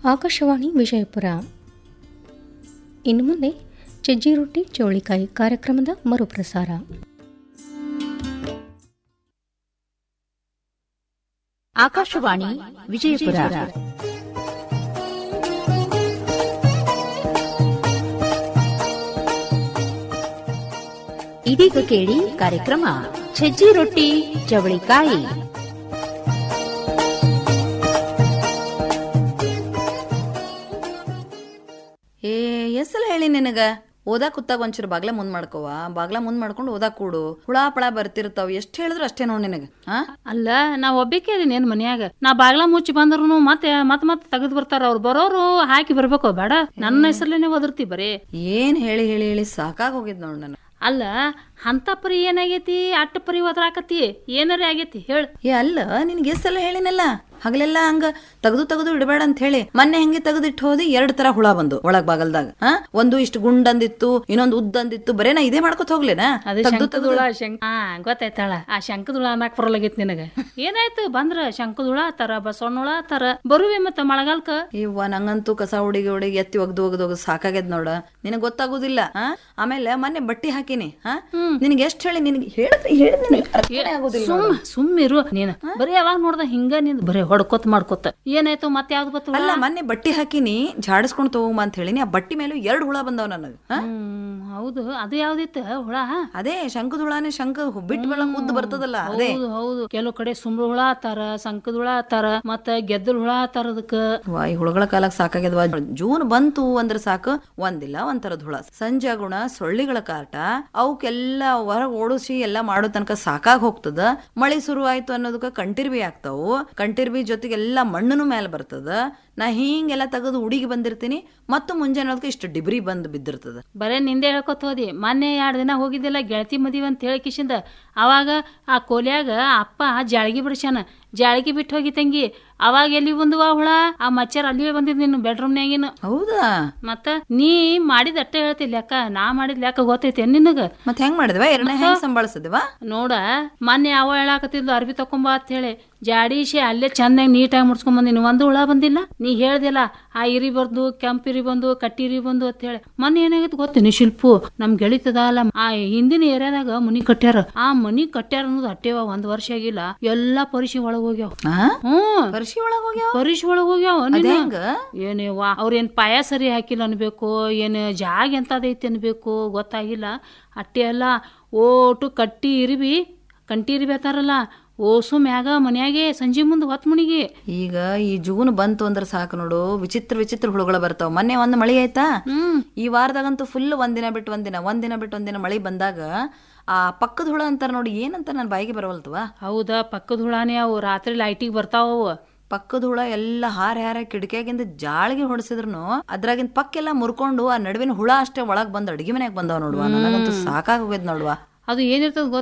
ಆಕಾಶವಾಣಿ ವಿಜಯಪುರ ಇನ್ನು ಮುಂದೆ ಸಜ್ಜಿ ರೊಟ್ಟಿ ಚೌಳಿಕಾಯಿ ಕಾರ್ಯಕ್ರಮದ ಮರುಪ್ರಸಾರ ಆಕಾಶವಾಣಿ ವಿಜಯಪುರ ಇದೀಗ ಕೇಳಿ ಕಾರ್ಯಕ್ರಮ ಸಜ್ಜಿ ರೊಟ್ಟಿ ಚವಳಿಕಾಯಿ ಏ ಎಸ್ಸಲ ಹೇಳಿ ನಿನಗ ಓದಾಕ್ ಕುತ್ತಾಗ ಒಂಚೂರು ಬಾಗ್ಲ ಮುಂದ್ ಮಾಡ್ಕೋವ ಬಾಗ್ಲ ಮುಂದ್ ಮಾಡ್ಕೊಂಡು ಓದಾಕ್ ಕೂಡು ಹುಳ ಪಳ ಬರ್ತಿರ್ತಾವ ಎಷ್ಟ್ ಹೇಳಿದ್ರು ಅಷ್ಟೇ ನೋಡ್ ನಿನಗ ಆ ಅಲ್ಲ ನಾ ಒಬ್ಬಕ್ಕೆ ಅದೀನಿ ಏನ್ ಮನ್ಯಾಗ ನಾ ಬಾಗ್ಲ ಮುಚ್ಚಿ ಬಂದ್ರು ಮತ್ತೆ ಮತ್ ಮತ್ ತೆಗೆದ್ ಬರ್ತಾರ ಅವ್ರು ಬರೋರು ಹಾಕಿ ಬರ್ಬೇಕು ಬೇಡ ನನ್ನ ಹೆಸರ್ಲೇನೆ ಒದರ್ತಿ ಬರೀ ಏನ್ ಹೇಳಿ ಹೇಳಿ ಹೇಳಿ ಸಾಕಾಗ್ ಹೋಗಿದ್ ನೋಡ್ ನಾನು ಅಲ್ಲ ಅಂತ ಪರಿ ಏನಾಗೈತಿ ಅಟ್ಟ ಪರಿ ಒದರಾಕತಿ ಏನಾರೇ ಆಗೈತಿ ಹೇಳ ಏ ಅಲ್ಲ ನಿನ್ಗೆ ಎಸ್ಸಲ ಹೇಳಿನಲ್ಲ ಹಗಲೆಲ್ಲ ಹಂಗ ತೆಗ್ದು ತೆಗ್ದು ಇಡಬೇಡ ಅಂತ ಹೇಳಿ ಮೊನ್ನೆ ಹೆಂಗೆ ತೆಗೆದಿಟ್ಟು ಹೋದಿ ಎರಡ್ ತರ ಹುಳ ಬಂದು ಒಳಗ್ ಬಾಗಲ್ದಾಗ ಆ ಒಂದು ಇಷ್ಟು ಗುಂಡಂದಿತ್ತು ಇನ್ನೊಂದು ಉದ್ದಂದಿತ್ತು ಬರೇ ನಾ ಇದೇ ಮಾಡ್ಕೊತ ಹೋಗ್ಲೇನಾ ಅದು ತೆಗ್ದು ಶಂಕದುಳ ಶಂಕ ಹಾ ಗೊತ್ತಾಯ್ತಾಳ ಆ ಶಂಕದುಳ ಅನ್ನಕ್ ಬರಲಾಗೈತಿ ನಿನಗ ಏನಾಯ್ತು ಬಂದ್ರ ಶಂಕದುಳ ತರ ಬಸವಣ್ಣುಳ ತರ ಬರುವೆ ಮತ್ತ ಮಳೆಗಾಲಕ್ಕ ಇವ್ವ ನಂಗಂತೂ ಕಸ ಹುಡುಗಿ ಹುಡುಗಿ ಎತ್ತಿ ಒಗ್ದು ಒಗ್ದು ಒಗ್ದು ಸಾಕಾಗ್ಯದ ನೋಡ ನಿನಗ್ ಗೊತ್ತಾಗುದಿಲ್ಲ ಆ ಆಮೇಲೆ ಮೊನ್ನೆ ಬಟ್ಟಿ ಹಾಕಿನಿ ಹಾ ನಿನಗೆ ಎಷ್ಟ್ ಹೇಳಿ ನಿನಗೆ ಹೇಳಿದ್ರೆ ಹೇಳಿದ್ ನಿನಗೆ ಅರ್ಥನೇ ಆಗುದಿಲ್ಲ ನೋಡು. ಸುಮ್ ಸುಮ್ಮಿರು ನೀನ್ ಬರೀ ಯಾವಾಗ ನೋಡ್ದ ಹಿಂಗ ನಿಂದ ಬರೀ ಹೊಡ್ಕೊತ್ ಮಾಡ್ಕೊತ ಏನಾಯ್ತು ಮತ್ತೆ ಯಾವ್ದು ಬತ್ತು ಅಲ್ಲ ಮೊನ್ನೆ ಬಟ್ಟಿ ಹಾಕಿನಿ ಜಾಡಿಸ್ಕೊಂಡ್ ತಗೊಂಬ ಅಂತ ಹೇಳಿನಿ ಆ ಬಟ್ಟಿ ಮೇಲೆ ಎರಡು ಹುಳ ಬಂದವ ನನಗೆ ಹ್ಮ್ ಹೌದು ಅದು ಯಾವ್ದಿತ್ತು ಹುಳ ಅದೇ ಶಂಕದ ಹುಳನೇ ಶಂಕ ಬಿಟ್ಟು ಬೆಳಕ್ ಉದ್ದು ಬರ್ತದಲ್ಲ ಅದೇ ಹೌದು ಹೌದು ಕೆಲವು ಕಡೆ ಸುಮ್ರ ಹುಳ ಆತಾರ ಸಂಕದ ಹುಳ ಆತಾರ ಮತ್ತ ಗೆದ್ದಲ್ ಹುಳ ಆತಾರ ಅದಕ್ಕ ವಾ ಈ ಹುಳಗಳ ಕಾಲಕ್ಕೆ ಸಾಕಾಗ್ಯದವ ಜೂನ್ ಬಂತು ಅಂದ್ರೆ ಸಾಕು ಒಂದಿಲ್ಲ ಒಂಥರದ ಹುಳ ಸಂಜೆ ಗುಣ ಸೊಳ್ಳಿಗಳ ಕಾಟ ಅವಕ್ಕೆಲ್ಲ ಹೊರಗೆ ಓಡಿಸಿ ಎಲ್ಲ ಮಾಡೋ ತನಕ ಸಾಕಾಗ್ ಹೋಗ್ತದ ಮಳಿ ಶುರು ಆಯ್ತು ಅನ್ನೋದಕ್ಕ ಕಂಟಿರ್ಬಿ ಆಗ್ತಾವು ಕಂಟಿರ್ಬಿ ಜೊತೆಗೆ ಎಲ್ಲ ಮಣ್ಣನು ಮೇಲೆ ಬರ್ತದ ನಾ ಹಿಂಗೆಲ್ಲ ತೆಗೆದು ಹುಡುಗಿ ಬಂದಿರ್ತೀನಿ ಮತ್ತು ಮುಂಜಾನೆ ಅದಕ್ಕೆ ಇಷ್ಟು ಡಿಬ್ರಿ ಬಂದು ಬಿದ್ದಿರ್ತದ ಬರೇ ನಿಂದೆ ಹೇಳ್ಕೊತ ಹೋದಿ ಮೊನ್ನೆ ಎರಡ್ ದಿನ ಹೋಗಿದ್ದಿಲ್ಲ ಗೆಳತಿ ಮದಿವಿ ಅಂತ ಹೇಳಿ ಕಿಶಿಂದ ಅವಾಗ ಆ ಕೋಲ್ಯಾಗ ಅಪ್ಪ ಜಾಳ್ಗಿ ಬಿಡ್ಸ್ಯಾನ ಜಾಳ್ಗಿ ಬಿಟ್ಟು ಹೋಗಿ ತಂಗಿ ಅವಾಗ ಎಲ್ಲಿ ಬಂದುವ ಹುಳ ಆ ಮಚ್ಚರ್ ಅಲ್ಲಿಯೇ ಬಂದಿದ್ ನಿನ್ನ ಬೆಡ್ರೂಮ್ನ್ಯಾಗಿನ ಹೌದಾ ಮತ್ತ ನೀ ಮಾಡಿದ ಅಟ್ಟ ಹೇಳ್ತಿ ಲೆಕ್ಕ ನಾ ಮಾಡಿದ ಲೆಕ್ಕ ಗೊತ್ತೈತೆ ನಿನಗ ಮತ್ತೆ ಹೆಂಗ್ ಮಾಡಿದ್ವಾ ಎರಡನೇ ಹೆಂಗ್ ಸಂಭಾಳಿಸಿದ್ವಾ ನೋಡ ಮೊನ್ನೆ ಅವ ಹೇಳಾಕತ್ತಿದ್ಲು ಅರ್ಬಿ ತಕೊಂಬ ಅಂತ ಹೇಳಿ ಜಾಡಿಸಿ ಅಲ್ಲೇ ಚಂದಾಗಿ ನೀಟಾಗಿ ಮುಡ್ಸ್ಕೊಂಡ್ ಬಂದಿನಿ ಒಂದು ಹುಳ ಬಂದಿಲ್ಲ ನೀ ಹೇಳ್ದಿಲ್ಲ ಆ ಇರಿ ಬರ್ದು ಕೆಂಪ್ ಇರಿ ಬಂದು ಕಟ್ಟಿರಿ ಬಂದು ಅಂತ ಹೇಳಿ ಮೊನ್ನೆ ಏನಾಗಿತ್ತು ಗೊತ್ತೇನಿ ಶಿಲ್ಪು ನಮ್ ಗೆಳಿತದ ಅಲ್ಲ ಆ ಹಿಂದಿನ ಏರಿಯಾದಾಗ ಮನಿ ಕಟ್ಟ್ಯಾರ ಆ ಮನಿ ಕಟ್ಟ್ಯಾರ ಅನ್ನೋದು ಅಟ್ಟೇವ ಒಂದ್ ವರ್ಷ ಆಗಿಲ್ಲ ಎಲ್ಲಾ ಪರಿಶಿ ಒಳಗ್ ಹೋಗ್ಯಾವ ಆ ಹ್ಮ್ ಪರಿಶಿ ಒಳಗ್ ಹೋಗ್ಯಾವ ಪರಿಶಿ ಒಳಗ್ ಹೋಗ್ಯಾವ ನೀನು. ಹೆಂಗ ಏನೇ ವಾ ಅವ್ರೇನ್ ಪಾಯ ಸರಿ ಹಾಕಿಲ್ಲ ಅನ್ಬೇಕು ಏನ್ ಜಾಗ ಎಂತದೈತಿ ಅನ್ಬೇಕು ಗೊತ್ತಾಗಿಲ್ಲ ಅಟ್ಟೆ ಅಲ್ಲ ಓಟು ಕಟ್ಟಿ ಇರಿಬಿ ಕಂಟಿ ಇರಿಬಿ ಅತ್ತಾರಲ್ಲ ಓಸು ಮ್ಯಾಗ ಮನ್ಯಾಗೆ ಸಂಜೆ ಮುಂದೆ ಹೊತ್ ಮುಣಿಗಿ ಈಗ ಈ ಜೂನ್ ಬಂತು ಅಂದ್ರೆ ಸಾಕು ನೋಡು ವಿಚಿತ್ರ ವಿಚಿತ್ರ ಹುಳುಗಳು ಬರ್ತಾವ ಮೊನ್ನೆ ಒಂದ್ ಮಳಿ ಆಯ್ತಾ ಹ್ಮ್ ಈ ವಾರದಾಗಂತೂ ಫುಲ್ ಒಂದಿನ ಬಿಟ್ಟು ಒಂದಿನ ಒಂದಿನ ಬಿಟ್ಟು ಒಂದಿನ ಮಳಿ ಬಂದಾಗ ಆ ಪಕ್ಕದ ಹುಳ ಅಂತಾರ ನೋಡಿ ಏನಂತ ನನ್ನ ಬಾಯಿಗೆ ಬರವಲ್ತವ ಹೌದಾ ಪಕ್ಕದ ಹುಳಾನೇ ಅವು ರಾತ್ರಿ ಲೈಟಿಗೆ ಬರ್ತಾವ ಅವು ಪಕ್ಕದ ಹುಳ ಎಲ್ಲ ಹಾರ ಹಾರ ಕಿಟಕಿಯಾಗಿಂದ ಜಾಳಿಗೆ ಹೊಡೆಸಿದ್ರು ಅದ್ರಾಗಿಂದ ಪಕ್ಕೆಲ್ಲ ಮುರ್ಕೊಂಡು ಆ ನಡುವಿನ ಹುಳ ಅಷ್ಟೇ ಒಳಗ್ ಬಂದ್ ಅಡಿಗೆ ಮನ್ಯಾಗ ಬಂದಾವ ನೋಡುವ ನನಗಂತೂ ಸಾಕಾಗೋಗ್ಯದ ನೋಡುವ ಅದು ಏನಿರ್ತದ